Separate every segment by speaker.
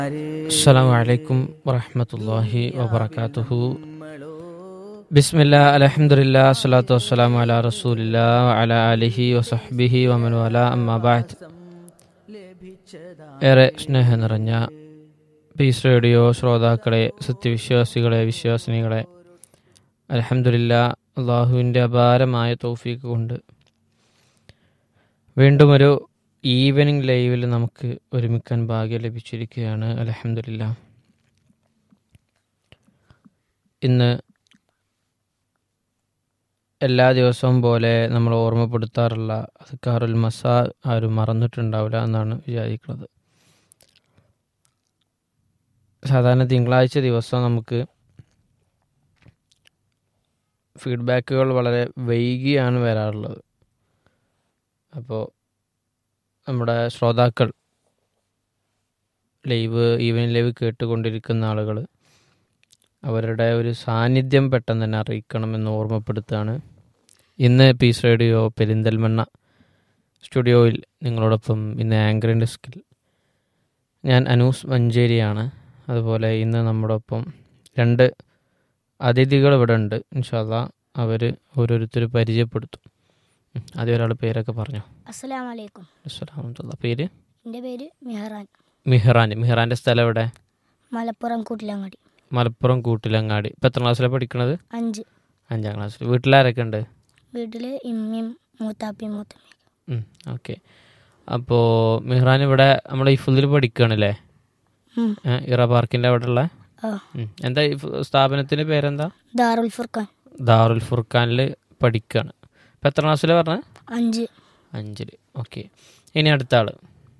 Speaker 1: السلام عليكم ورحمة الله وبركاته بسم الله الحمد لله الصلاة والسلام على رسول الله وعلى آله وصحبه ومن والاه أما بعد ഏറെ സ്നേഹം നിറഞ്ഞ പീസ് റേഡിയോ ശ്രോതാക്കളെ സത്യവിശ്വാസികളെ വിശ്വാസിനികളെ അലഹമില്ല അള്ളാഹുവിൻ്റെ അപാരമായ തൗഫീക്ക് കൊണ്ട് വീണ്ടും ഒരു ഈവനിങ് ലൈവിൽ നമുക്ക് ഒരുമിക്കാൻ ഭാഗ്യം ലഭിച്ചിരിക്കുകയാണ് അലഹമില്ല ഇന്ന് എല്ലാ ദിവസവും പോലെ നമ്മൾ ഓർമ്മപ്പെടുത്താറുള്ള അസ്കാറുൽ മസാ ആരും മറന്നിട്ടുണ്ടാവില്ല എന്നാണ് വിചാരിക്കുന്നത് സാധാരണ തിങ്കളാഴ്ച ദിവസം നമുക്ക് ഫീഡ്ബാക്കുകൾ വളരെ വൈകിയാണ് വരാറുള്ളത് അപ്പോൾ നമ്മുടെ ശ്രോതാക്കൾ ലൈവ് ഈവനിങ് ലൈവ് കേട്ടുകൊണ്ടിരിക്കുന്ന ആളുകൾ അവരുടെ ഒരു സാന്നിധ്യം പെട്ടെന്ന് തന്നെ അറിയിക്കണമെന്ന് ഓർമ്മപ്പെടുത്തുകയാണ് ഇന്ന് പീസ് റേഡിയോ പെരിന്തൽമണ്ണ സ്റ്റുഡിയോയിൽ നിങ്ങളോടൊപ്പം ഇന്ന് ആങ്കറിൻ്റെ സ്കിൽ ഞാൻ അനൂസ് മഞ്ചേരിയാണ് അതുപോലെ ഇന്ന് നമ്മുടെ ഒപ്പം രണ്ട് അതിഥികൾ ഇവിടെ ഉണ്ട് ഇൻഷാല്ല അവർ ഓരോരുത്തർ പരിചയപ്പെടുത്തും ഉം, ആദ്യം ഒരാൾ പേരൊക്കെ പറഞ്ഞു
Speaker 2: അസ്സലാമു അലൈക്കും
Speaker 1: അസ്സലാമത്തുള്ള പേര്
Speaker 2: എൻ്റെ പേര് മെഹ്റാൻ
Speaker 1: മിഹ്റാൻ മിഹ്റാൻ്റെ സ്ഥലം എവിടെ
Speaker 2: മലപ്പുറം കൂട്ടിലങ്ങാടി
Speaker 1: മലപ്പുറം കൂട്ടിലങ്ങാടി ഇപ്പം എത്ര ക്ലാസ്സിലാണ് പഠിക്കണത്
Speaker 2: അഞ്ച്
Speaker 1: അഞ്ചാം ക്ലാസ്സിൽ വീട്ടിലാരൊക്കെ ഉണ്ട്
Speaker 2: വീട്ടിൽ ഇമ്മയും മൂത്താപ്പയും മൂത്തമ്മയും
Speaker 1: ഓക്കെ അപ്പോൾ മിഹ്റാൻ ഇവിടെ നമ്മുടെ ഇഫുദിൽ പഠിക്കുകയാണല്ലേ
Speaker 2: ഉം.
Speaker 1: ഏ, ഇറ പാർക്കിൻ്റെ അവിടെ ഉള്ള
Speaker 2: ആ
Speaker 1: എന്താ ഈ ഫ്- സ്ഥാപനത്തിൻ്റെ പേരെന്താ
Speaker 2: ദാറുൽ ഫുർഖാൻ
Speaker 1: ദാറുൽ ഫുർഖാനിൽ പഠിക്കുകയാണ് ഇപ്പം എത്ര ക്ലാസ്സിലാണ് പറഞ്ഞത്
Speaker 2: അഞ്ച്
Speaker 1: അഞ്ചിൽ ഓക്കെ ഇനി അടുത്ത ആൾ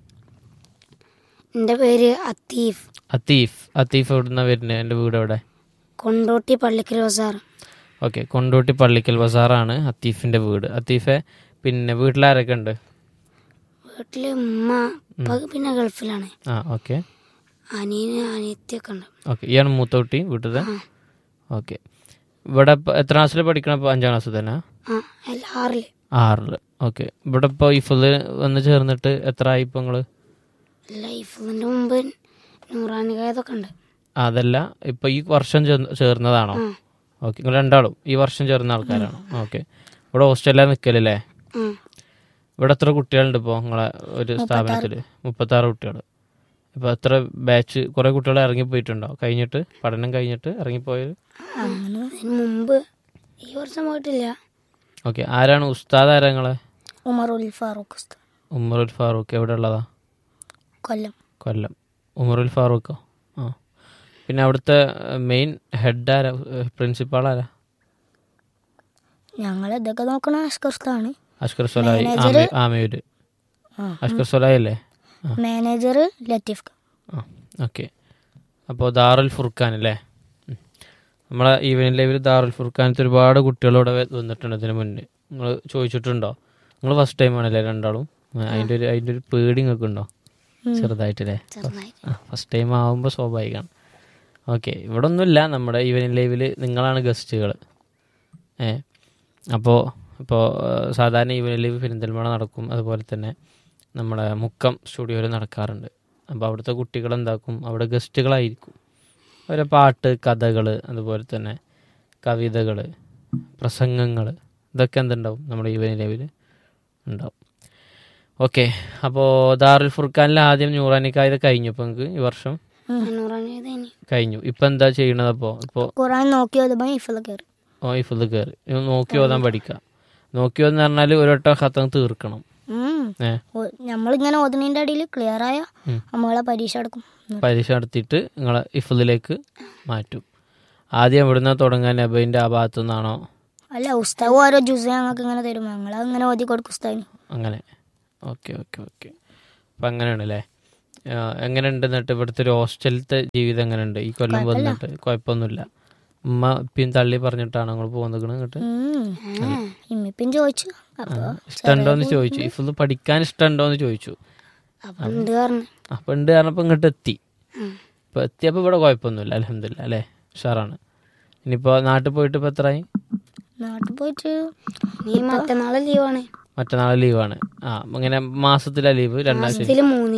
Speaker 2: എൻ്റെ പേര് അത്തീഫ്
Speaker 1: അത്തീഫ് അത്തീഫ് എവിടുന്ന വരുന്നത് എൻ്റെ വീട് എവിടെ
Speaker 2: കൊണ്ടോട്ടി പള്ളിക്കൽ ബസാർ
Speaker 1: ഓക്കെ കൊണ്ടോട്ടി പള്ളിക്കൽ ബസാറാണ് അത്തീഫിൻ്റെ വീട് അത്തീഫെ പിന്നെ വീട്ടിലാരൊക്കെ ഉണ്ട്
Speaker 2: വീട്ടിൽ ഉമ്മ ഉപ്പ പിന്നെ ഗൾഫിലാണ്
Speaker 1: ആ ഓക്കെ
Speaker 2: അനിയന് അനിയത്തിയൊക്കെ ഉണ്ട്
Speaker 1: ഓക്കെ ഇയാണ് മൂത്ത കുട്ടി വീട്ടിലെ ഓക്കെ ഇവിടെ ഇപ്പോൾ എത്ര ക്ലാസ്സിൽ പഠിക്കണം ഇപ്പോൾ അഞ്ചാം ക്ലാസ് തന്നെ
Speaker 2: ആ എല്ലാ ആറില്
Speaker 1: ആറിൽ ഓക്കെ ഇവിടെ ഇപ്പോൾ ഇഫുദ് വന്ന് ചേർന്നിട്ട് എത്ര ആയി ഇപ്പോൾ നിങ്ങൾ
Speaker 2: ലൈഫിൻ്റെ മുമ്പ് നൂറാനുകായതൊക്കെ ഉണ്ട്
Speaker 1: അതല്ല ഇപ്പോൾ ഈ വർഷം ചേർന്ന- ചേർന്നതാണോ
Speaker 2: ആ.
Speaker 1: ഓക്കെ നിങ്ങൾ രണ്ടാളും ഈ വർഷം ചേർന്ന ആൾക്കാരാണോ ഓക്കെ ഇവിടെ ഹോസ്റ്റലിലാണ് നിൽക്കലല്ലേ
Speaker 2: ആ
Speaker 1: ഇവിടെ എത്ര കുട്ടികളുണ്ട് ഇപ്പോൾ നിങ്ങളെ ഒരു സ്ഥാപനത്തിൽ മുപ്പത്താറ് കുട്ടികൾ ഇപ്പോൾ എത്ര ബാച്ച് കുറേ കുട്ടികൾ ഇറങ്ങിപ്പോയിട്ടുണ്ടോ കഴിഞ്ഞിട്ട് പഠനം കഴിഞ്ഞിട്ട് ഇറങ്ങിപ്പോയത്
Speaker 2: അങ്ങനെ അതിന് മുമ്പ് ഈ വർഷം പോയിട്ടില്ല
Speaker 1: ഓക്കെ ആരാണ് ഉസ്താദ് ആരാ നിങ്ങളെ
Speaker 2: ഉമറുൽ ഫാറൂഖ് ഉസ്താദ്
Speaker 1: ഉമറുൽ ഫാറൂഖ് എവിടെ ഉള്ളതാ
Speaker 2: കൊല്ലം
Speaker 1: കൊല്ലം ഉമറുൽ ഫാറൂഖോ ആ പിന്നെ അവിടുത്തെ മെയിൻ ഹെഡ് ആരാ പ്രിൻസിപ്പാൾ ആരാ
Speaker 2: ഞങ്ങൾ ഇതൊക്കെ നോക്കണ അഷ്കർസ്ഥാണ്
Speaker 1: അഷ്കർ സൊലായി
Speaker 2: Manager?
Speaker 1: ആമി- ആമയൂര്
Speaker 2: ആ.
Speaker 1: അഷ്കർ സൊലായി അല്ലേ ആ
Speaker 2: മാനേജർ ലത്തീഫ് ഖാൻ.
Speaker 1: ആ ഓക്കെ അപ്പോൾ ദാറുൽ ഫുർഖാൻ അല്ലേ ഉം. നമ്മളെ ഈവനിങ് ലൈവിൽ ദാറുൽ ഫുർഖാനത്ത് ഒരുപാട് കുട്ടികളിവിടെ വന്നിട്ടുണ്ട് ഇതിന് മുന്നേ നിങ്ങൾ ചോദിച്ചിട്ടുണ്ടോ നിങ്ങൾ ഫസ്റ്റ് ടൈം ആണല്ലേ രണ്ടാളും അതിൻ്റെ ഒരു അതിൻ്റെ ഒരു പേടി നിങ്ങൾക്ക് ഉണ്ടോ ചെറുതായിട്ടല്ലേ
Speaker 2: ചെറുതായി
Speaker 1: ആ ഫസ്റ്റ് ടൈം ആകുമ്പോൾ സ്വാഭാവികമാണ് ഓക്കെ ഇവിടെ ഒന്നുമില്ല നമ്മുടെ ഈവനിങ് ലൈവിൽ നിങ്ങളാണ് ഗസ്റ്റുകൾ ഏ അപ്പോൾ ഇപ്പോൾ സാധാരണ ഈവനിങ് ലൈവ് പെരിന്തൽമണ്ണ നടക്കും അതുപോലെ തന്നെ നമ്മുടെ മുക്കം സ്റ്റുഡിയോയിൽ നടക്കാറുണ്ട് അപ്പോൾ അവിടുത്തെ കുട്ടികൾ എന്താക്കും അവിടെ ഗസ്റ്റുകളായിരിക്കും അവരെ പാട്ട് കഥകൾ അതുപോലെ തന്നെ കവിതകൾ പ്രസംഗങ്ങൾ ഇതൊക്കെ എന്തുണ്ടാവും നമ്മുടെ ഈവനിങ് ലൈവിൽ ഉണ്ടാവും ഓക്കെ അപ്പോൾ ദാറുൽ ഫുർഖാനിൽ ആദ്യം നൂറാനിക്കായത് കഴിഞ്ഞു ഇപ്പോൾ നിങ്ങൾക്ക് ഈ വർഷം
Speaker 2: നൂറാനുകായ
Speaker 1: കഴിഞ്ഞു ഇപ്പം എന്താ ചെയ്യണത് അപ്പോൾ ഇപ്പോൾ
Speaker 2: ഖുറാൻ നോക്കി ഓതുമ്പോൾ ഇഫിൽ കയറി
Speaker 1: ഓയിഫുള്ള് കയറി ഇനി നോക്കി ഓതാൻ പഠിക്കാം നോക്കി ഓതെന്ന് പറഞ്ഞാൽ ഒരു വട്ടം ഹത്തം തീർക്കണം ഏ
Speaker 2: നമ്മളിങ്ങനെ ഓതുന്നതിൻ്റെ അടിയിൽ ക്ലിയർ ആയ
Speaker 1: ഉം.
Speaker 2: നമ്മളെ പരീക്ഷ എടുക്കും
Speaker 1: പരീക്ഷ നടത്തിയിട്ട് നിങ്ങളെ ഇഫുദിലേക്ക് മാറ്റും ആദ്യം എവിടുന്ന തുടങ്ങാൻ നബൈൻ്റെ ആ ഭാഗത്തു നിന്നാണോ
Speaker 2: അല്ല ഉസ്താവ് ഓരോ ജ്യൂസ് ഞങ്ങൾക്ക് ഇങ്ങനെ തരും ഞങ്ങൾ അങ്ങനെ ഓതി കൊടുക്കും ഉസ്താവിന്
Speaker 1: അങ്ങനെ ഓക്കെ ഓക്കെ ഓക്കെ അപ്പം അങ്ങനെയാണ് അല്ലേ ആ, എങ്ങനെയുണ്ട് എന്നിട്ട് ഇവിടുത്തെ ഒരു ഹോസ്റ്റലത്തെ ജീവിതം എങ്ങനെയുണ്ട് ഈ കൊല്ലം വന്നിട്ട് കുഴപ്പമൊന്നുമില്ല ഉമ്മ ഇപ്പം തള്ളി പറഞ്ഞിട്ടാണ് നിങ്ങൾ പോകുന്നത് ഇങ്ങോട്ട്
Speaker 2: ഇമ്മിപ്പം ചോദിച്ചു അപ്പൊ
Speaker 1: ഇഷ്ടമുണ്ടോയെന്ന് ചോദിച്ചു ഇഫുദ് പഠിക്കാൻ ഇഷ്ടമുണ്ടോയെന്ന് ചോദിച്ചു
Speaker 2: അപ്പൊ ഉണ്ട് പറഞ്ഞു
Speaker 1: അപ്പം ഉണ്ട് പറഞ്ഞപ്പോൾ ഇങ്ങോട്ട് എത്തി ഇപ്പോൾ എത്തിയപ്പോൾ ഇവിടെ കുഴപ്പമൊന്നുമില്ല അലഹമില്ല അല്ലേ ഉഷാറാണ് ഇനിയിപ്പോൾ നാട്ടിൽ പോയിട്ട് ഇപ്പോൾ എത്രയായി
Speaker 2: നാട്ടിൽ പോയിട്ട് നീ മറ്റന്നാളെ ലീവാണ്
Speaker 1: മറ്റന്നാൾ ലീവാണ് ആ ഇങ്ങനെ മാസത്തിലെ ലീവ് രണ്ടാഴ്ച
Speaker 2: ഇതിൽ മൂന്ന് ദിവസം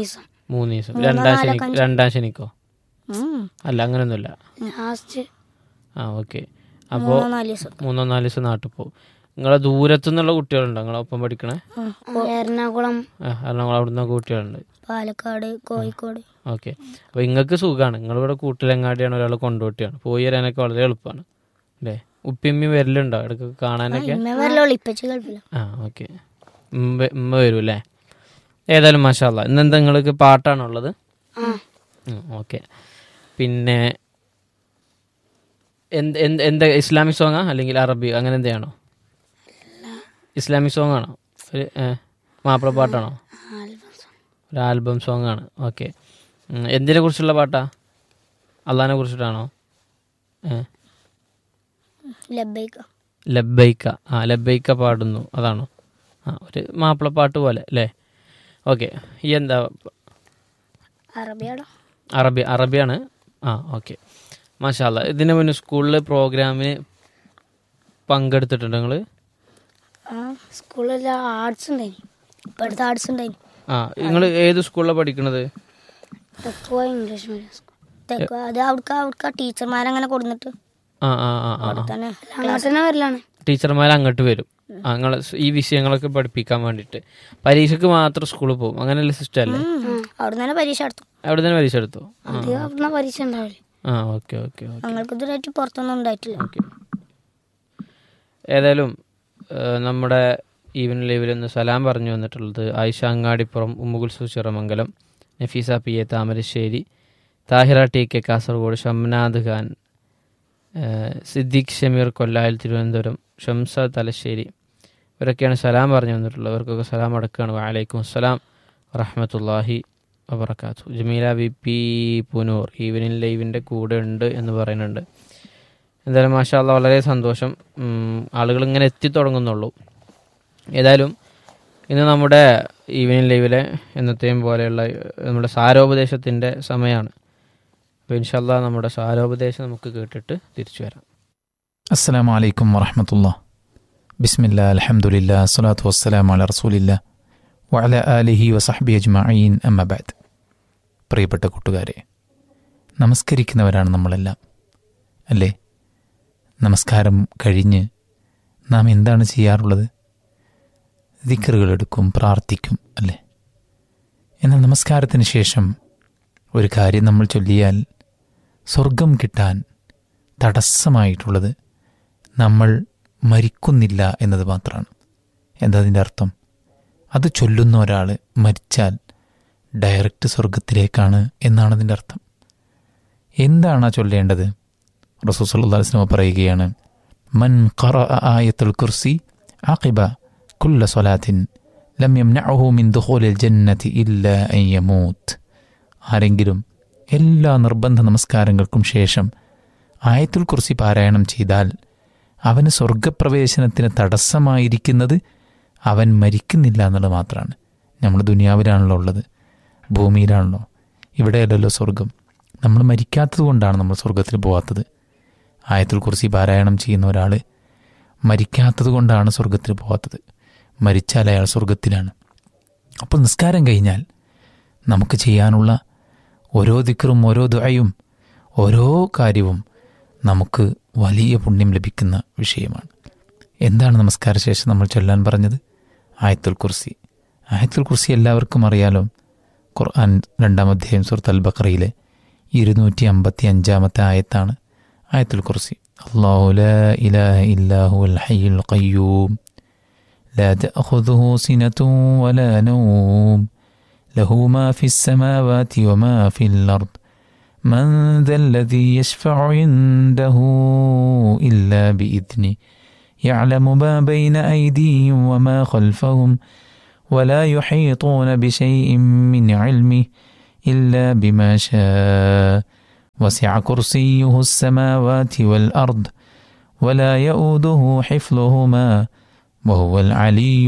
Speaker 1: മൂന്ന് ദിവസം രണ്ടാം ശനി രണ്ടാം ശനിക്കോ
Speaker 2: ഉം.
Speaker 1: അല്ല അങ്ങനെയൊന്നുമില്ല
Speaker 3: ലാസ്റ്റ്
Speaker 1: ആ ഓക്കെ അപ്പോൾ
Speaker 2: മൂന്നോ നാല് ദിവസം
Speaker 1: മൂന്നോ നാല് ദിവസം നാട്ടിൽ പോകും നിങ്ങളെ ദൂരത്തു നിന്നുള്ള കുട്ടികളുണ്ടോ നിങ്ങളെ ഒപ്പം പഠിക്കണേ
Speaker 3: എറണാകുളം
Speaker 1: ആ എറണാകുളം അവിടെ നിന്നൊക്കെ കുട്ടികളുണ്ട്
Speaker 2: പാലക്കാട് കോഴിക്കോട്
Speaker 1: ഓക്കെ അപ്പോൾ നിങ്ങൾക്ക് സുഖമാണ് നിങ്ങളിവിടെ കൂട്ടിലങ്ങാടിയാണ് ഒരാൾ കൊണ്ടുപോട്ടിയാണ് പോയി വരാനൊക്കെ വളരെ എളുപ്പമാണ് അല്ലേ ഉപ്പിമ്മി വരലുണ്ടോ ഇടയ്ക്ക് കാണാനൊക്കെ
Speaker 2: ഇമ്മ വരലുള്ളൂ ഇപ്പച്ചി ഗൾഫില
Speaker 1: ആ ഓക്കെ ഉമ്മ ഉമ്മ വരും അല്ലേ ഏതായാലും മാഷാല്ല ഇന്നെന്താ നിങ്ങൾക്ക് പാട്ടാണുള്ളത് ഓക്കെ പിന്നെ എന്ത് എന്ത് എന്താ ഇസ്ലാമിക് സോങ്ങാ അല്ലെങ്കിൽ അറബി അങ്ങനെ എന്തെയാണോ ഇസ്ലാമിക് സോങ് ആണോ ഒരു ഏ, മാപ്പിള പാട്ടാണോ ഒരു ആൽബം സോങ് ആണ് ഓക്കെ എന്തിനെ കുറിച്ചുള്ള പാട്ടാ അള്ളഹാനെ കുറിച്ചിട്ടാണോ ഏ
Speaker 2: ലബൈക്ക
Speaker 1: ലബൈക്ക ആ ലബൈക്ക പാടുന്നു അതാണോ ആ ഒരു മാപ്പിളപ്പാട്ട് പോലെ അല്ലേ ഓക്കെ ഈ എന്താ
Speaker 2: അറബിയാടോ
Speaker 1: അറബി അറബിയാണ് ആ ഓക്കെ മാഷാല്ല ഇതിന് മുന്നേ സ്കൂളിൽ പ്രോഗ്രാമിന് പങ്കെടുത്തിട്ടുണ്ട് നിങ്ങൾ
Speaker 2: ആ
Speaker 3: സ്കൂളിൽ ആർട്സ് ഉണ്ടായി
Speaker 2: ഇപ്പോഴത്തെ ആർട്സ് ഉണ്ടായിന്
Speaker 1: ആ നിങ്ങൾ ഏത് സ്കൂളിലാണ് പഠിക്കണത്
Speaker 3: തെക്കുവ ഇംഗ്ലീഷ് മീഡിയം സ്കൂൾ
Speaker 2: തെക്ക് അത് അവിടുത്തെ അവിടുത്തെ ടീച്ചർമാരങ്ങനെ കൊടുന്നിട്ട്
Speaker 1: ആ ആ ആ ആ
Speaker 2: തന്നെ
Speaker 3: അങ്ങനെ തന്നെ വരലാണ്
Speaker 1: ടീച്ചർമാർ അങ്ങോട്ട് വരും നിങ്ങൾ ഈ വിഷയങ്ങളൊക്കെ പഠിപ്പിക്കാൻ വേണ്ടിയിട്ട് പരീക്ഷയ്ക്ക് മാത്രം സ്കൂളിൽ പോകും അങ്ങനെയുള്ള സിസ്റ്റം അല്ലേ
Speaker 2: അവിടെ തന്നെ പരീക്ഷ നടത്തും
Speaker 1: അവിടെ തന്നെ പരീക്ഷ എടുത്തു ആ
Speaker 3: അധികം അവിടുന്ന് പരീക്ഷ ഉണ്ടാവില്ല
Speaker 1: ആ ഓക്കെ ഓക്കെ ഓക്കെ
Speaker 2: ഞങ്ങൾക്ക് ഇതുവരെയായിട്ട് പുറത്തൊന്നും ഉണ്ടായിട്ടില്ല
Speaker 1: ഓക്കെ ഏതായാലും ഏഹ്, നമ്മുടെ ഈവൻ ലൈവിൽ നിന്ന് സലാം പറഞ്ഞു വന്നിട്ടുള്ളത് ആയിഷ അങ്ങാടിപ്പുറം ഉമ്മുകുൽസു ചിറമംഗലം നഫീസ പി എ താമരശ്ശേരി താഹിറ ടി കെ കാസർഗോഡ് ഷംനാദ് ഖാൻ ഏഹ്, സിദ്ദീഖ് ഷമീർ കൊല്ലായിൽ തിരുവനന്തപുരം ഷംസ തലശ്ശേരി ഇവരൊക്കെയാണ് സലാം പറഞ്ഞു വന്നിട്ടുള്ളത് അവർക്കൊക്കെ സലാം അടക്കുകയാണ് വാലൈക്കും അസ്സലാം വറഹമത്തല്ലാഹി വബർക്കാത്തു ജമീല വി പി പുനൂർ ഈവനിങ് ലൈവിൻ്റെ കൂടെ ഉണ്ട് എന്ന് പറയുന്നുണ്ട് എന്തായാലും മാഷാല്ല വളരെ സന്തോഷം ആളുകൾ ഇങ്ങനെ എത്തിത്തുടങ്ങുന്നുള്ളൂ ഏതായാലും ഇന്ന് നമ്മുടെ ഈവനിങ് ലൈവിലെ എന്നത്തെയും പോലെയുള്ള ഏഹ്, നമ്മുടെ സാരോപദേശത്തിൻ്റെ സമയമാണ് അപ്പോൾ ഇൻഷല്ല നമ്മുടെ സാരോപദേശം നമുക്ക് കേട്ടിട്ട് തിരിച്ചു വരാം
Speaker 4: السلام عليكم ورحمة الله بسم الله الحمد لله الصلاة والسلام على رسول الله وعلى آله وصحبه أجمعين أما بعد പ്രിയപ്പെട്ട കൂട്ടുകാരെ നമസ്കരിക്കുന്നവരാണ് നമ്മളെല്ലാം അല്ലേ നമസ്കാരം കഴിഞ്ഞ് നാം എന്താണ് ചെയ്യാറുള്ളത് ദിക്കറുകൾ എടുക്കും പ്രാർത്ഥിക്കും അല്ലേ എന്നാൽ നമസ്കാരത്തിന് ശേഷം ഒരു കാര്യം നമ്മൾ ചൊല്ലിയാൽ സ്വർഗം കിട്ടാൻ തടസ്സമായിട്ടുള്ളത് നമ്മൾ മരിക്കുന്നില്ല എന്നത് മാത്രമാണ് എന്താ അതിൻ്റെ അർത്ഥം അത് ചൊല്ലുന്ന ഒരാൾ മരിച്ചാൽ ഡയറക്റ്റ് സ്വർഗത്തിലേക്കാണ് എന്നാണ് അതിൻ്റെ അർത്ഥം എന്താണ് ആ ചൊല്ലേണ്ടത് റസൂൽ സല്ലല്ലാഹു അലൈഹി വസല്ലം പറയുകയാണ് മൻ ഖറ ആയത്തുൽ കുർസി ആഖിബ കുല്ല സ്വലാത്തിൻ ലം യംനഅഹു മിൻ ദുഖൂലിൽ ജന്നതി ഇല്ലാ അൻ യമൂത്ത് ആരെങ്കിലും എല്ലാ നിർബന്ധ നമസ്കാരങ്ങൾക്കും ശേഷം ആയത്തുൽ കുർസി പാരായണം ചെയ്താൽ അവന് സ്വർഗപ്രവേശനത്തിന് തടസ്സമായിരിക്കുന്നത് അവൻ മരിക്കുന്നില്ല എന്നുള്ളത് മാത്രമാണ് നമ്മൾ ദുനിയാവിലാണല്ലോ ഉള്ളത് ഭൂമിയിലാണല്ലോ ഇവിടെയല്ലല്ലോ സ്വർഗം നമ്മൾ മരിക്കാത്തത് കൊണ്ടാണ് നമ്മൾ സ്വർഗത്തിൽ പോവാത്തത് ആയത്തുൽ കുർസി പാരായണം ചെയ്യുന്ന ഒരാൾ മരിക്കാത്തത് കൊണ്ടാണ് സ്വർഗത്തിൽ പോവാത്തത് മരിച്ചാൽ അയാൾ സ്വർഗത്തിലാണ് അപ്പോൾ നിസ്കാരം കഴിഞ്ഞാൽ നമുക്ക് ചെയ്യാനുള്ള ഓരോ ദിക്കറും ഓരോ ദുആയും ഓരോ കാര്യവും നമുക്ക് വലിയ പുണ്യം ലഭിക്കുന്ന വിഷയമാണ് എന്താണ് നമസ്കാര ശേഷം നമ്മൾ ചൊല്ലാൻ പറഞ്ഞത് ആയത്തുൽ കുർസി ആയത്തുൽ കുർസി എല്ലാവർക്കും അറിയാലോ ഖുർആൻ രണ്ടാം അധ്യായം സുഹൃത്ത് അൽ ബക്രയിലെ ഇരുന്നൂറ്റി അമ്പത്തി അഞ്ചാമത്തെ ആയത്താണ് ആയത്തുൽ കുർസി അള്ളാഹു ലാ ഇലാഹ ഇല്ലാഹു അൽ ഹയ്യുൽ ഖയ്യൂം لا تأخذه سنة ولا نوم له ما في السماوات وما في الأرض من ذا الذي يشفع عنده إلا بإذنه يعلم ما بين أيديهم وما خلفهم ولا يحيطون بشيء من علمه إلا بما شاء وسع كرسيه السماوات والأرض ولا يؤوده حفظهما وهو العلي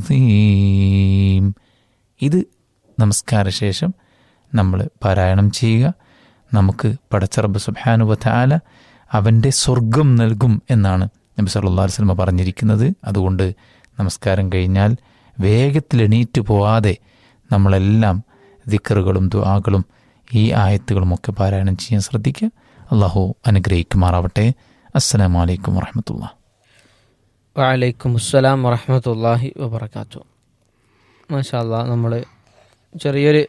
Speaker 4: العظيم ഇത് നമസ്കാരശേഷം നമ്മൾ പാരായണം ചെയ്യുക നമുക്ക് പടച്ചറബ് സുബാനുബല അവൻ്റെ സ്വർഗം നൽകും എന്നാണ് നബി സല്ലല്ലാഹു അലൈഹി വസല്ലം പറഞ്ഞിരിക്കുന്നത് അതുകൊണ്ട് നമസ്കാരം കഴിഞ്ഞാൽ വേഗത്തിൽ എണീറ്റ് പോവാതെ നമ്മളെല്ലാം ദിക്കറുകളും ദുആകളും ഈ ആയത്തുകളുമൊക്കെ പാരായണം ചെയ്യാൻ ശ്രദ്ധിക്കുക അള്ളാഹു അനുഗ്രഹിക്കുമാറാവട്ടെ അസ്സലാമു അലൈക്കും വറഹമത്തുള്ള
Speaker 1: വലൈക്കും അസ്സലാം വറഹമത്തല്ലാഹി വബർക്കാത്തു മാഷാല്ല നമ്മൾ ചെറിയൊരു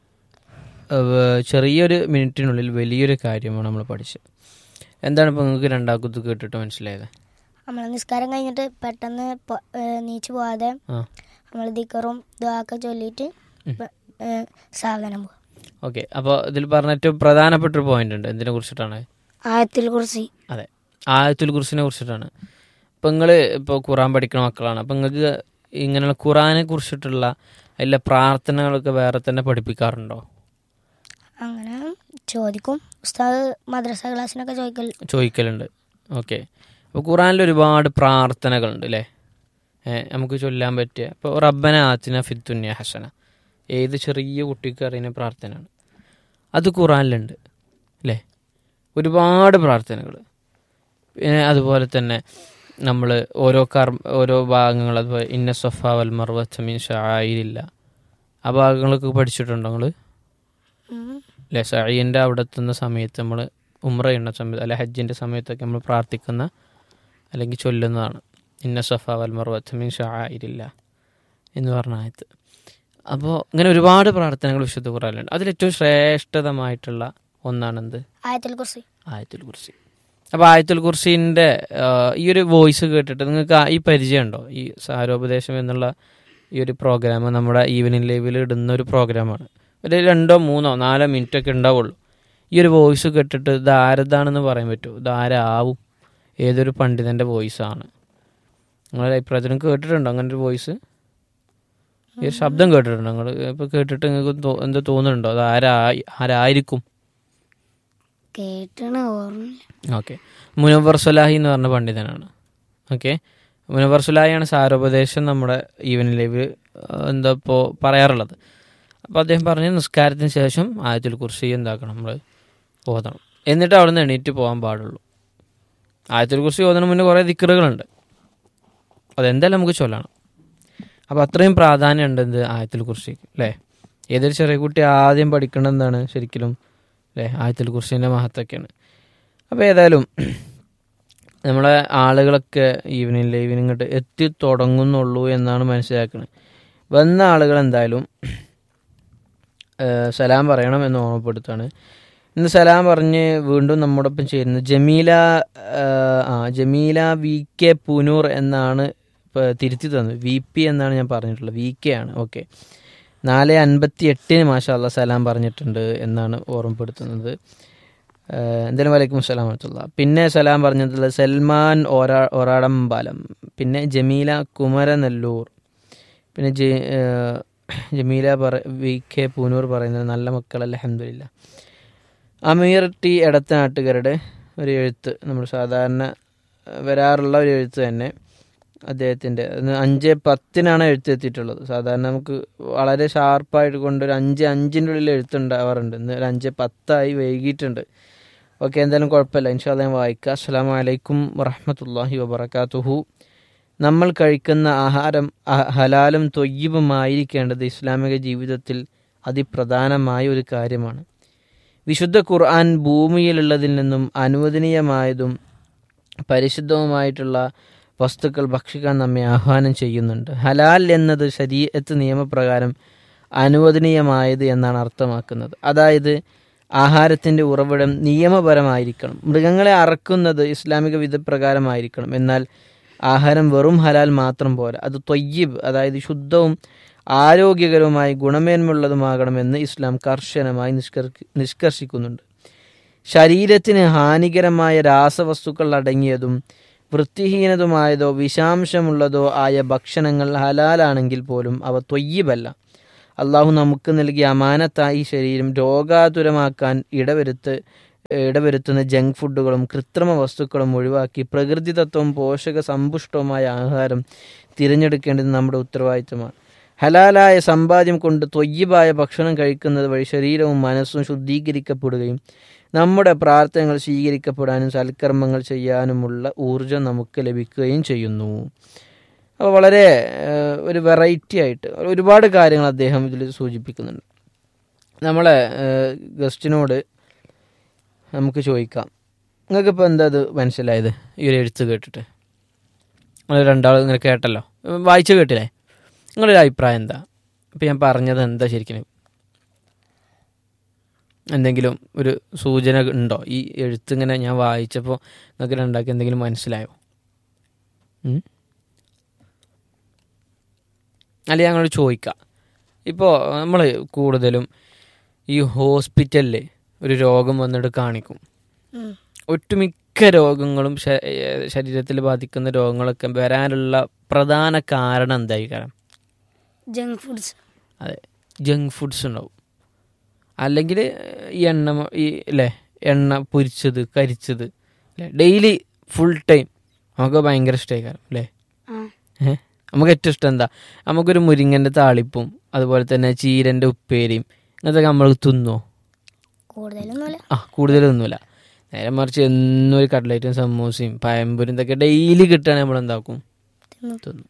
Speaker 1: ഏഹ്, ചെറിയൊരു മിനിറ്റിനുള്ളിൽ വലിയൊരു കാര്യമാണ് നമ്മൾ പഠിച്ചത് എന്താണ് ഇപ്പോൾ നിങ്ങൾക്ക് രണ്ടാക്കത്ത് കേട്ടിട്ട് മനസ്സിലായത്
Speaker 2: നമ്മൾ നിസ്കാരം കഴിഞ്ഞിട്ട് പെട്ടെന്ന് പൊ- ഏ, നീച്ച് പോവാതെ
Speaker 1: ആ
Speaker 2: നമ്മൾ ദിക്കറും ഇതൊക്കെ ചൊല്ലിയിട്ട് പ- ഏ, സാവധാനം പോകും
Speaker 1: ഓക്കെ അപ്പോൾ ഇതിൽ പറഞ്ഞ ഏറ്റവും പ്രധാനപ്പെട്ട ഒരു പോയിന്റ് ഉണ്ട് എന്തിനെ കുറിച്ചിട്ടാണ്
Speaker 3: ആയത്തിൽ കുറിച്ച്
Speaker 1: അതെ ആയത്തുൽ കുറിസിനെ കുറിച്ചിട്ടാണ് ഇപ്പം നിങ്ങൾ ഇപ്പോൾ ഖുറാൻ പഠിക്കുന്ന മക്കളാണ് അപ്പം നിങ്ങൾക്ക് ഇങ്ങനെയുള്ള ഖുറാനെ കുറിച്ചിട്ടുള്ള എല്ലാ പ്രാർത്ഥനകളൊക്കെ വേറെ തന്നെ പഠിപ്പിക്കാറുണ്ടോ
Speaker 2: അങ്ങനെ ചോദിക്കും ഉസ്താദ് മദ്രസ ക്ലാസ്സിനൊക്കെ ചോദിക്കൽ
Speaker 1: ചോദിക്കലുണ്ട് ഓക്കെ അപ്പോൾ ഖുറാനിൽ ഒരുപാട് പ്രാർത്ഥനകളുണ്ട് അല്ലേ ഏഹ് നമുക്ക് ചൊല്ലാൻ പറ്റിയ ഇപ്പോൾ റബ്ബന ആത്തിന ഫിത്തുന്യ ഹസന ഏത് ചെറിയ കുട്ടിക്ക് അറിയുന്ന പ്രാർത്ഥനയാണ് അത് ഖുറാനിലുണ്ട് അല്ലേ ഒരുപാട് പ്രാർത്ഥനകൾ പിന്നെ അതുപോലെ തന്നെ നമ്മൾ ഓരോ കർമ്മ ഓരോ ഭാഗങ്ങൾ അതുപോലെ ഇന്ന സൊഫ വൽ മർവത്തമീൻ ഷായിരില്ല ആ ഭാഗങ്ങളൊക്കെ പഠിച്ചിട്ടുണ്ടോ നിങ്ങൾ
Speaker 2: ഉം.
Speaker 1: അല്ലെ സഴീൻ്റെ അവിടെ എത്തുന്ന സമയത്ത് നമ്മൾ ഉമ്ര ചെയ്യുന്ന സമയത്ത് അല്ലെ ഹജ്ജിൻ്റെ സമയത്തൊക്കെ നമ്മൾ പ്രാർത്ഥിക്കുന്ന അല്ലെങ്കിൽ ചൊല്ലുന്നതാണ് ഇന്ന സഫ വൽ മർവത്തമീൻ ഷായിരില്ല എന്ന് പറഞ്ഞ ആയത്ത് അപ്പോൾ ഇങ്ങനെ ഒരുപാട് പ്രാർത്ഥനകൾ വിശുദ്ധ ഖുറാനിലുണ്ട് അതിലേറ്റവും ശ്രേഷ്ഠതമായിട്ടുള്ള ഒന്നാണെന്ത്
Speaker 2: ആയത്തിൽ കുറിച്ച്
Speaker 1: ആയത്തുൽ കുർസി അപ്പോൾ ആയത്തുൽ കുർസിൻ്റെ ഈ ഒരു വോയിസ് കേട്ടിട്ട് നിങ്ങൾക്ക് ആ- ഈ പരിചയമുണ്ടോ ഈ സാരോപദേശം എന്നുള്ള ഈ ഒരു പ്രോഗ്രാം നമ്മുടെ ഈവനിങ് ലൈവിൽ ഇടുന്ന ഒരു പ്രോഗ്രാമാണ് ഒരു രണ്ടോ മൂന്നോ നാലോ മിനിറ്റ് ഒക്കെ ഉണ്ടാവുള്ളൂ ഈ ഒരു വോയിസ് കേട്ടിട്ട് ഇത് ആരതാണെന്ന് പറയാൻ പറ്റുമോ ഇത് ആരാവും ഏതൊരു പണ്ഡിതൻ്റെ വോയിസാണ് നിങ്ങളുടെ അഭിപ്രായത്തിലും കേട്ടിട്ടുണ്ടോ അങ്ങനെ ഒരു വോയിസ് ഈ ഒരു ശബ്ദം കേട്ടിട്ടുണ്ടോ നിങ്ങൾ ഇപ്പോൾ കേട്ടിട്ട് നിങ്ങൾക്ക് തോ- എന്താ തോന്നുന്നുണ്ടോ അത് ആരാ ആരായിരിക്കും
Speaker 3: കേട്ടാണ് ഓർമ്മയില്ല
Speaker 1: ഓക്കെ മുനവർ സുലാഹി എന്ന് പറഞ്ഞ പണ്ഡിതനാണ് ഓക്കെ മുനവർ സുലാഹിയാണ് സാരോപദേശം നമ്മുടെ ഈവനിങ് ലൈവ് എന്താ ഇപ്പോൾ പറയാറുള്ളത് അപ്പോൾ അദ്ദേഹം പറഞ്ഞ് നിസ്കാരത്തിന് ശേഷം ആയത്തിൽ കുറിച്ച് എന്താക്കണം നമ്മൾ ഓതണം എന്നിട്ട് അവിടെ നിന്ന് എണീറ്റ് പോകാൻ പാടുള്ളൂ ആയത്തിൽ കുറിച്ച് ഓതണം മുന്നേ കുറേ ദിക്കറുകളുണ്ട് അതെന്തായാലും നമുക്ക് ചൊല്ലണം അപ്പോൾ അത്രയും പ്രാധാന്യം ഉണ്ട് എന്ത് ആയത്തിൽ കുറിച്ച് അല്ലേ ഏതൊരു ചെറിയ കുട്ടി ആദ്യം പഠിക്കേണ്ടത് എന്താണ് ശരിക്കും അല്ലേ ആയത്തിൽ കുറിച്ചിൻ്റെ മഹത്വമൊക്കെയാണ് അപ്പോൾ ഏതായാലും നമ്മളെ ആളുകളൊക്കെ ഈവനിങ് ലൈവിന് ഇങ്ങോട്ട് എത്തി തുടങ്ങുന്നുള്ളൂ എന്നാണ് മനസ്സിലാക്കുന്നത് വന്ന ആളുകൾ എന്തായാലും ഏഹ്, സലാം പറയണം എന്ന് ഓർമ്മപ്പെടുത്താണ് ഇന്ന് സലാം പറഞ്ഞ് വീണ്ടും നമ്മോടൊപ്പം ചേരുന്നത് ജമീല ഏഹ്, ആ ജമീല വി കെ പുനൂർ എന്നാണ് ഇപ്പോൾ തിരുത്തി തന്നത് വി പി എന്നാണ് ഞാൻ പറഞ്ഞിട്ടുള്ളത് വി കെ ആണ് ഓക്കെ നാല് അൻപത്തി എട്ടിന് മാഷാല്ല സലാം പറഞ്ഞിട്ടുണ്ട് എന്നാണ് ഓർമ്മപ്പെടുത്തുന്നത് ഏഹ് എന്തായാലും വലൈക്കും അസ്സലാം വറഹമത്തുള്ള പിന്നെ സലാം പറഞ്ഞിട്ടുള്ളത് സൽമാൻ ഒരാ ഒരാടമ്പാലം പിന്നെ ജമീല കുമരനെല്ലൂർ പിന്നെ ജെ ഏഹ് ജമീല പറ വി കെ പൂനൂർ പറയുന്നത് നല്ല മക്കൾ അലഹമില്ല അമീർ ടി എടത്തനാട്ടുകാരുടെ ഒരു എഴുത്ത് നമ്മൾ സാധാരണ ഏഹ് വരാറുള്ള ഒരു എഴുത്ത് തന്നെ അദ്ദേഹത്തിൻ്റെ അന്ന് അഞ്ച് പത്തിനാണ് എഴുത്തെത്തിയിട്ടുള്ളത് സാധാരണ നമുക്ക് വളരെ ഷാർപ്പായിട്ട് കൊണ്ട് ഒരു അഞ്ച് അഞ്ചിൻ്റെ ഉള്ളിൽ എഴുത്തുണ്ടാവാറുണ്ട് ഇന്ന് ഒരു അഞ്ച് പത്തായി വൈകിയിട്ടുണ്ട് ഓക്കെ എന്തായാലും കുഴപ്പമില്ല ഇൻഷാല്ല ഞാൻ വായിക്കാം അസ്സാം വലൈക്കും വറഹമത്തല്ലാഹി വബർക്കാത്തുഹു നമ്മൾ കഴിക്കുന്ന ആഹാരം അഹ- ഹലാലും തൊയ്യബുമായിരിക്കേണ്ടത് ഇസ്ലാമിക ജീവിതത്തിൽ അതിപ്രധാനമായ ഒരു കാര്യമാണ് വിശുദ്ധ ഖുർആൻ ഭൂമിയിലുള്ളതിൽ നിന്നും അനുവദനീയമായതും പരിശുദ്ധവുമായിട്ടുള്ള വസ്തുക്കൾ ഭക്ഷിക്കാൻ നമ്മെ ആഹ്വാനം ചെയ്യുന്നുണ്ട് ഹലാൽ എന്നത് ശരീരത്ത് നിയമപ്രകാരം അനുവദനീയമായത് എന്നാണ് അർത്ഥമാക്കുന്നത് അതായത് ആഹാരത്തിൻ്റെ ഉറവിടം നിയമപരമായിരിക്കണം മൃഗങ്ങളെ അറക്കുന്നത് ഇസ്ലാമിക വിധപ്രകാരമായിരിക്കണം എന്നാൽ ആഹാരം വെറും ഹലാൽ മാത്രം പോരാ അത് തൊയ്യബ് അതായത് ശുദ്ധവും ആരോഗ്യകരവുമായി ഗുണമേന്മയുള്ളതുമാകണമെന്ന് ഇസ്ലാം കർശനമായി നിഷ്കർ നിഷ്കർഷിക്കുന്നുണ്ട് ശരീരത്തിന് ഹാനികരമായ രാസവസ്തുക്കൾ അടങ്ങിയതും വൃത്തിഹീനതുമായതോ വിഷാംശമുള്ളതോ ആയ ഭക്ഷണങ്ങൾ ഹലാലാണെങ്കിൽ പോലും അവ തൊയ്യബല്ല അള്ളാഹു നമുക്ക് നൽകിയ അമാനത്തായി ശരീരം രോഗാതുരമാക്കാൻ ഇടവരുത്ത് ഇടവരുത്തുന്ന ജങ്ക് ഫുഡുകളും കൃത്രിമ വസ്തുക്കളും ഒഴിവാക്കി പ്രകൃതിതത്വവും പോഷക സമ്പുഷ്ടവുമായ ആഹാരം തിരഞ്ഞെടുക്കേണ്ടത് നമ്മുടെ ഉത്തരവാദിത്തമാണ് ഹലാലായ സമ്പാദ്യം കൊണ്ട് തൊയ്യബായ ഭക്ഷണം കഴിക്കുന്നത് വഴി ശരീരവും മനസ്സും ശുദ്ധീകരിക്കപ്പെടുകയും നമ്മുടെ പ്രാർത്ഥനകൾ സ്വീകരിക്കപ്പെടാനും സൽക്കർമ്മങ്ങൾ ചെയ്യാനുമുള്ള ഊർജം നമുക്ക് ലഭിക്കുകയും ചെയ്യുന്നു അപ്പോൾ വളരെ ഏഹ്, ഒരു വെറൈറ്റി ആയിട്ട് ഒരുപാട് കാര്യങ്ങൾ അദ്ദേഹം ഇതിൽ സൂചിപ്പിക്കുന്നുണ്ട് നമ്മളെ ഗസ്റ്റിനോട് നമുക്ക് ചോദിക്കാം നിങ്ങൾക്കിപ്പോൾ എന്താ ഇത് മനസ്സിലായത് ഈ ഒരു എഴുത്ത് കേട്ടിട്ട് നിങ്ങൾ രണ്ടാളും ഇങ്ങനെ കേട്ടല്ലോ വായിച്ചു കേട്ടില്ലേ നിങ്ങളുടെ അഭിപ്രായം എന്താ ഇപ്പം ഞാൻ പറഞ്ഞത് എന്താ ശരിക്കും എന്തെങ്കിലും ഒരു സൂചന ഉണ്ടോ ഈ എഴുത്ത് ഇങ്ങനെ ഞാൻ വായിച്ചപ്പോൾ നിങ്ങൾക്ക് രണ്ടാൾക്ക് എന്തെങ്കിലും മനസ്സിലായോ ഉം? അല്ലെങ്കിൽ ഞങ്ങൾ ചോദിക്കാം ഇപ്പോൾ നമ്മൾ കൂടുതലും ഈ ഹോസ്പിറ്റലിൽ ഒരു രോഗം വന്നിട്ട് കാണിക്കും
Speaker 2: ഉം.
Speaker 1: ഒട്ടുമിക്ക രോഗങ്ങളും ശ- ഏഹ് ശരീരത്തിൽ ബാധിക്കുന്ന രോഗങ്ങളൊക്കെ വരാനുള്ള പ്രധാന കാരണം എന്തായിരിക്കാം
Speaker 3: ജങ്ക് ഫുഡ്സ്
Speaker 1: അതെ ജങ്ക് ഫുഡ്സ് ഉണ്ടാവും അല്ലെങ്കിൽ ഈ എണ്ണ മ- ഈ അല്ലേ എണ്ണ പൊരിച്ചത് കരിച്ചത് അല്ലേ ഡെയിലി ഫുൾ ടൈം നമുക്ക് ഭയങ്കര ഇഷ്ടമായിക്കാരം അല്ലേ
Speaker 3: ആ
Speaker 1: ഏഹ് നമുക്ക് ഏറ്റവും ഇഷ്ടം എന്താ നമുക്കൊരു മുരിങ്ങൻ്റെ താളിപ്പും അതുപോലെ തന്നെ ചീരൻ്റെ ഉപ്പേരിയും ഇങ്ങനത്തെ നമ്മൾ തിന്നോ
Speaker 2: കൂടുതലൊന്നുമില്ല
Speaker 1: ആ കൂടുതലൊന്നുമില്ല നേരെ മറിച്ച് എന്നും ഒരു കട്ട്ലറ്റും സമൂസയും പഴംപൊരിയും ഇതൊക്കെ ഡെയിലി കിട്ടുകയാണെങ്കിൽ നമ്മൾ എന്താക്കും
Speaker 2: തിന്നും.
Speaker 1: തിന്നും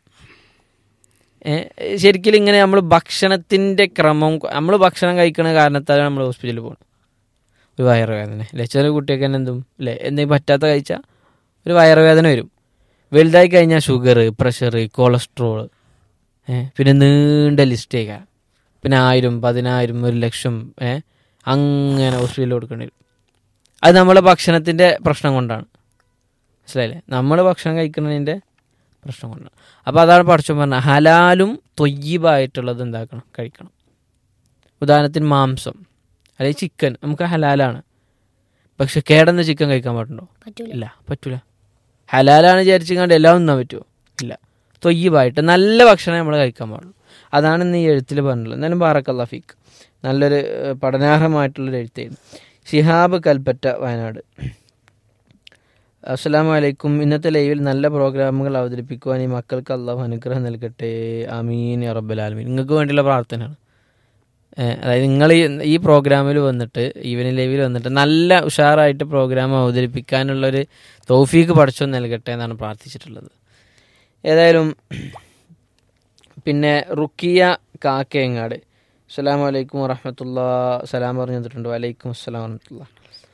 Speaker 1: ഏ, ശരിക്കും ഇങ്ങനെ നമ്മൾ ഭക്ഷണത്തിൻ്റെ ക്രമം നമ്മൾ ഭക്ഷണം കഴിക്കണ കാരണത്താലാണ് നമ്മൾ ഹോസ്പിറ്റലിൽ പോകുന്നത് ഒരു വയറുവേദന അല്ലേ ചില കുട്ടിയൊക്കെ തന്നെ എന്തും അല്ലേ എന്തെങ്കിലും പറ്റാത്ത കഴിച്ചാൽ ഒരു വയറുവേദന വരും വലുതായി കഴിഞ്ഞാൽ ഷുഗർ പ്രഷർ കൊളസ്ട്രോൾ ഏ പിന്നെ നീണ്ട ലിസ്റ്റേക്കാ പിന്നെ ആയിരം പതിനായിരം ഒരു ലക്ഷം ഏ അങ്ങനെ ഹോസ്പിറ്റലിൽ കൊടുക്കേണ്ടി വരും അത് നമ്മളെ ഭക്ഷണത്തിൻ്റെ പ്രശ്നം കൊണ്ടാണ് മനസ്സിലായില്ലേ നമ്മൾ ഭക്ഷണം കഴിക്കുന്നതിൻ്റെ പ്രശ്നം കൊണ്ടാണ് അപ്പോൾ അതാണ് പഠിച്ചു പറഞ്ഞത് ഹലാലും തൊയ്യീബായിട്ടുള്ളത് എന്താക്കണം കഴിക്കണം ഉദാഹരണത്തിന് മാംസം അല്ലെങ്കിൽ ചിക്കൻ നമുക്ക് ഹലാലാണ് പക്ഷെ കേടന്ന ചിക്കൻ കഴിക്കാൻ പാടുണ്ടോ
Speaker 2: പറ്റൂല
Speaker 1: ഇല്ല പറ്റൂല ഹലാലാണ് വിചാരിച്ചുകൊണ്ട് എല്ലാം ഒന്നാൻ പറ്റുമോ ഇല്ല തൊയ്യബായിട്ട് നല്ല ഭക്ഷണം നമ്മൾ കഴിക്കാൻ പാടുള്ളൂ അതാണ് ഇന്ന് ഈ എഴുത്തിൽ പറഞ്ഞിട്ടുള്ളത് എന്നാലും ബാറക്കല്ല ഫീക്ക് നല്ലൊരു ഏഹ്, പഠനാർഹമായിട്ടുള്ളൊരു എഴുത്തായിരുന്നു ഷിഹാബ് കൽപ്പറ്റ വയനാട് അസ്സലാമു അലൈക്കും ഇന്നത്തെ ലൈവിൽ നല്ല പ്രോഗ്രാമുകൾ അവതരിപ്പിക്കുവാൻ ഈ മക്കൾക്ക് അള്ളാഹു അനുഗ്രഹം നൽകട്ടെ അമീൻ യാ റബ്ബൽ ആലമീൻ നിങ്ങൾക്ക് വേണ്ടിയുള്ള പ്രാർത്ഥനയാണ് ഏഹ് അതായത് നിങ്ങൾ ഈ ഈ പ്രോഗ്രാമിൽ വന്നിട്ട് ഈവനിങ് ലൈവിൽ വന്നിട്ട് നല്ല ഉഷാറായിട്ട് പ്രോഗ്രാം അവതരിപ്പിക്കാനുള്ളൊരു തൗഫീക്ക് പഠിച്ചോ നൽകട്ടെ എന്നാണ് പ്രാർത്ഥിച്ചിട്ടുള്ളത് ഏതായാലും പിന്നെ റുക്കിയ കാക്കയങ്ങാട് അസ്സലാം വലൈക്കും വറഹമത്തുള്ള സലാം പറഞ്ഞു തന്നിട്ടുണ്ട് വലൈക്കും അസ്സലാം വറഹമത്തുള്ള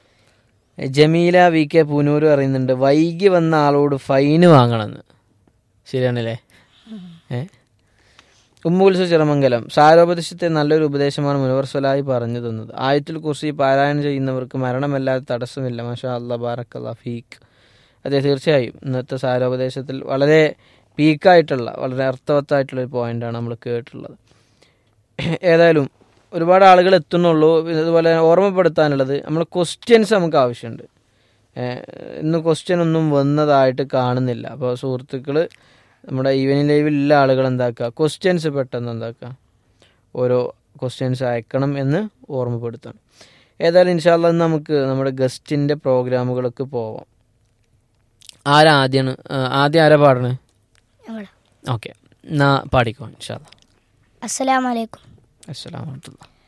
Speaker 1: ജമീല വി കെ പൂനൂർ പറയുന്നുണ്ട് വൈകി വന്ന ആളോട് ഫൈന് വാങ്ങണമെന്ന് ശരിയാണല്ലേ ഏ ഉമ്മുൽസ ചിറമംഗലം സാരോപദേശത്തെ നല്ലൊരു ഉപദേശമാണ് മുനവർസലായി പറഞ്ഞു തന്നത് ആയത്തുൽ കുർസി പാരായണം ചെയ്യുന്നവർക്ക് മരണമല്ലാതെ തടസ്സമില്ല മാഷാ അല്ലാ ബാറക്കല്ലാ ഫീക്ക് അതെ തീർച്ചയായും ഇന്നത്തെ സാരോപദേശത്തിൽ വളരെ പീക്കായിട്ടുള്ള വളരെ അർത്ഥവത്തായിട്ടുള്ള ഒരു പോയിന്റാണ് നമ്മൾ കേട്ടിട്ടുള്ളത് ഏതായാലും ഒരുപാട് ആളുകൾ എത്തുന്നുള്ളൂ ഇതുപോലെ ഓർമ്മപ്പെടുത്താനുള്ളത് നമ്മൾ ക്വസ്റ്റ്യൻസ് നമുക്ക് ആവശ്യമുണ്ട് ഏഹ് ഇന്ന് ക്വസ്റ്റ്യൻ ഒന്നും വന്നതായിട്ട് കാണുന്നില്ല അപ്പോൾ സുഹൃത്തുക്കൾ നമ്മുടെ ഈവനിങ് ലൈവിലുള്ള ആളുകൾ എന്താക്കുക ക്വസ്റ്റ്യൻസ് പെട്ടെന്ന് എന്താക്കുക ഓരോ ക്വസ്റ്റ്യൻസ് അയക്കണം എന്ന് ഓർമ്മപ്പെടുത്തണം ഏതായാലും ഇൻഷാല്ല നമുക്ക് നമ്മുടെ ഗസ്റ്റിൻ്റെ പ്രോഗ്രാമുകളൊക്കെ പോവാം ആരാ ആദ്യമാണ് ആദ്യം ആരാ പാടണേ
Speaker 2: ഞങ്ങൾ
Speaker 1: ഓക്കെ എന്നാ പാടിക്കോ ഇൻഷാല്ല
Speaker 2: അസ്സലാമലൈക്കും
Speaker 1: അസ്സലാമലൈക്കും